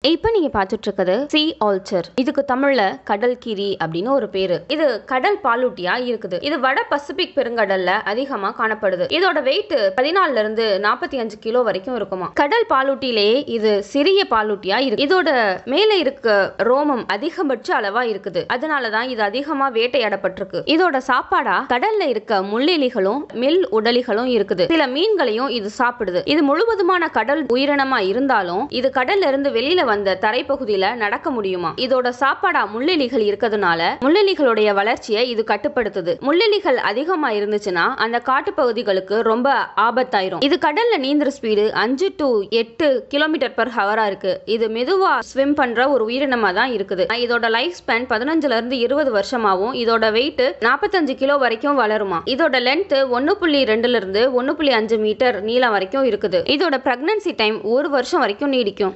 இப்போ நீங்க பார்த்துட்டு இருக்கிறது சி ஆல்ச்சர் இதுக்கு தமிழ்ல கடல் கீரி அப்படின்னு ஒரு பேரு இது கடல் பாலூட்டியா இருக்குது இது வட பசிபிக் பெருங்கடல்ல அதிகமா காணப்படுது இதோட வெயிட் பதினாலுல இருந்து நாற்பத்தி அஞ்சு கிலோ வரைக்கும் இருக்குமா கடல் பாலூட்டிலேயே இது சிறிய பாலூட்டியா இருக்கு இதோட மேல இருக்க ரோமம் அதிகபட்ச அளவா இருக்குது அதனாலதான் இது அதிகமா வேட்டையாடப்பட்டிருக்கு இதோட சாப்பாடா கடல்ல இருக்க முள்ளெலிகளும் மெல் உடலிகளும் இருக்குது சில மீன்களையும் இது சாப்பிடுது இது முழுவதுமான கடல் உயிரினமா இருந்தாலும் இது கடல்ல இருந்து வெளியில வந்த தரைப்பகுதியில நடக்க முடியுமா இதோட சாப்பாடா முள்ளெலிகள் இருக்கிறதுனால முள்ளெலிகளுடைய வளர்ச்சியை இது கட்டுப்படுத்துது முள்ளெலிகள் அதிகமா இருந்துச்சுன்னா அந்த காட்டுப்பகுதிகளுக்கு ரொம்ப ஆபத்தாயிரும் இது கடல்ல நீந்துற ஸ்பீடு அஞ்சு டு எட்டு கிலோமீட்டர் பர் ஹவரா இருக்கு இது மெதுவா ஸ்விம் பண்ற ஒரு உயிரினமா தான் இருக்குது இதோட லைஃப் ஸ்பேன் பதினஞ்சுல இருந்து இருபது வருஷமாவும் இதோட வெயிட் நாற்பத்தஞ்சு கிலோ வரைக்கும் வளருமா இதோட லென்த் ஒன்னு புள்ளி ரெண்டுல இருந்து ஒன்னு புள்ளி அஞ்சு மீட்டர் நீளம் வரைக்கும் இருக்குது இதோட பிரெக்னன்சி டைம் ஒரு வருஷம் வரைக்கும் நீடிக்கும்